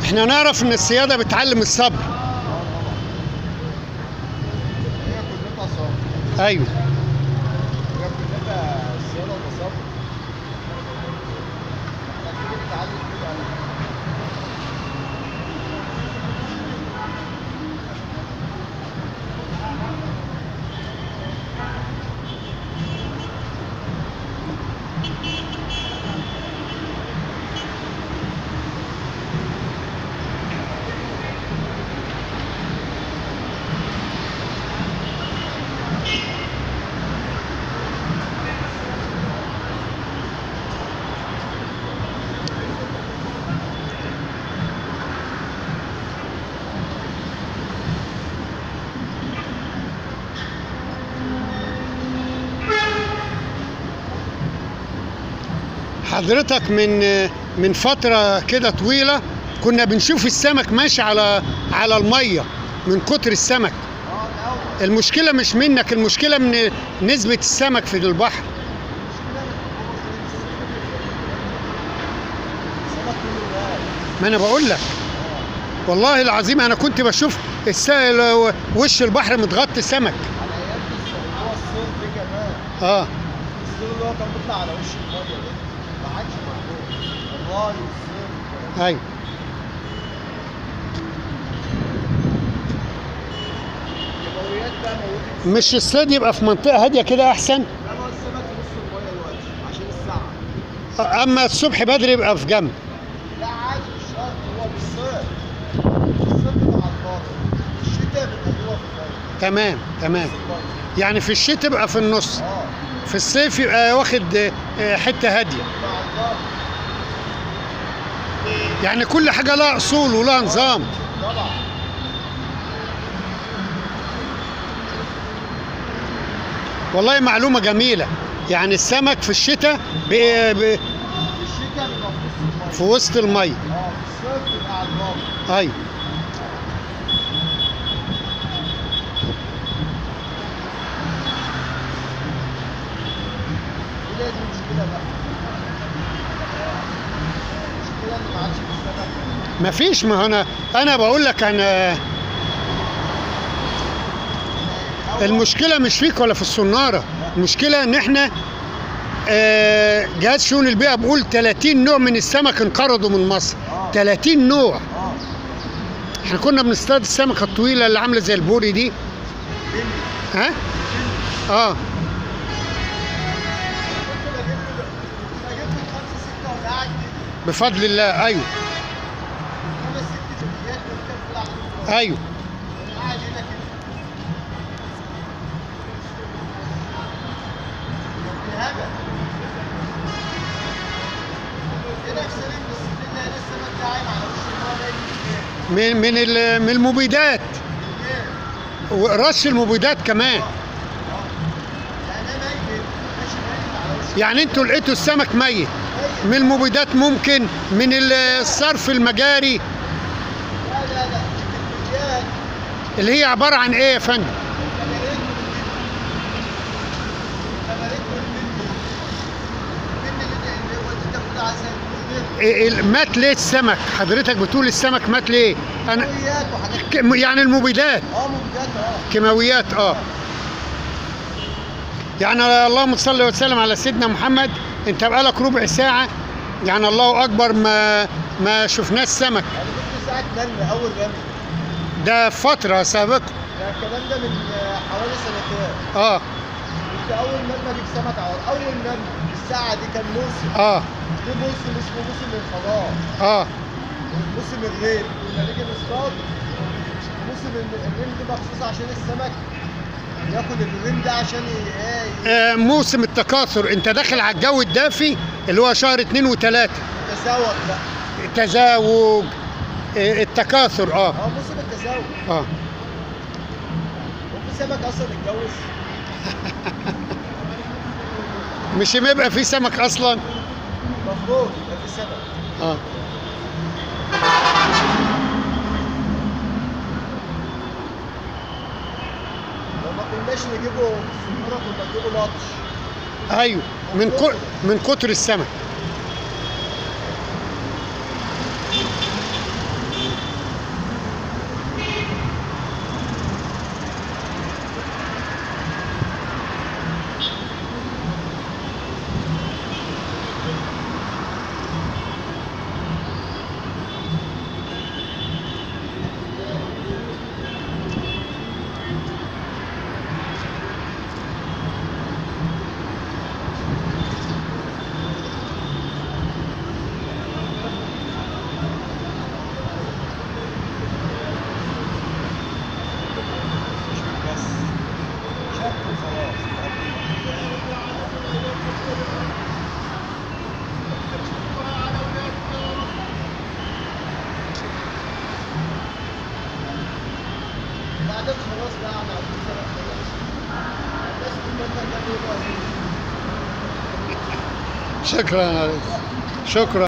احنا نعرف ان الصياده بتعلم الصبر هي كلها صبر ايوه هي كلها صيانه وصبر احنا كده بنتعلم كده حضرتك من من فتره كده طويله كنا بنشوف السمك ماشي على على الميه من كتر السمك اه الاول المشكله مش منك المشكله من نسبه السمك في البحر سمك كل الوقت ما انا بقول لك والله العظيم انا كنت بشوف الس- وش البحر متغطي سمك على ايام الص- هو الصيف دي كمان اه الصيف اللي هو كان بيطلع على وش الميه ده ما عادش موجود الراي والصيف ايوه الكيماويات بقى موجودة مش الصيد يبقى في منطقه هاديه كده احسن لا ما هو السمك في نص الميه دلوقتي عشان الساعه اما الصبح بدري يبقى في جنب لا عادي مش شرط هو بالصيف الصيف بيبقى على الباطن الشتاء بيبقى جوه في الميه تمام تمام نص الميه يعني في الشتاء يبقى في النص اه في الصيف يبقى واخد آه، حته هاديه بيبقى على الباطن يعني كل حاجه لها اصول ولها نظام طبعا والله معلومه جميله يعني السمك في الشتاء بي- بي- الشتاء بيبقى في نص الميه في وسط الميه اه في الصيف بيبقى على الباطن ايوه هي دي المشكله بقى المشكله ان ما عادش في السمك مفيش ما هو انا انا بقول لك انا المشكله مش فيك ولا في الصناره المشكله ان احنا آه، جهاز شؤون البيئه بيقول 30 نوع من السمك انقرضوا من مصر 30 نوع اه احنا كنا بنصطاد السمكه الطويله اللي عامله زي البوري دي بني ها اه كنت بجيب له بجيب له خمسه سته ولا قاعد كده بفضل الله ايوه خمس ست جمعيات بتطلع على ايوه قاعد هنا كده بهبل هنا في سليم بس هنا لسه ما انت عايم على وش الميه باين من من ال- من المبيدات ورش المبيدات كمان يعني انا ميت ماشي ميت على وش يعني انتوا لقيتوا السمك ميت من المبيدات ممكن من الصرف المجاري لا لا لا الكميات اللي هي عباره عن ايه يا فندم تمارين تمارين والبنت البنت اللي اللي هو اللي تاخد عسل إيه- ال- مات ليه السمك حضرتك بتقول السمك مات ليه انا كيماويات وحاجات ك- يعني المبيدات اه مبيدات اه كيماويات اه يعني اللهم صل وسلم على سيدنا محمد انت بقالك ربع ساعه يعني الله اكبر ما ما شفناش سمك انا كنت ساعه رمي اول رمي ده فتره سابقه ده الكلام ده من آه، حوالي سنتين اه كنت اول مرة اجيب سمك على اول رمي الساعه دي كان موسم اه في موسم اسمه موسم الخضار اه موسم الريم كنا نيجي نصطاد موسم ال- الريم دي مخصوص عشان السمك ياكل الريم ده عشان ي- ايه آه، موسم التكاثر انت داخل على الجو الدافي اللي هو شهر اتنين وتلاته يتسوق بقى تزاوج آه، التكاثر اه اه موسم التسوق اه وفي سمك اصلا اتجوز مش بيبقى في سمك اصلا المفروض يبقى في سمك اه لو ما كناش نجيبه سناره كنا نجيبه لطش ايوه من كو من كتر السمك بعدين خلاص بقى على 20 سنه خلاص الناس كلها كانت شكرا يا ريس شكرا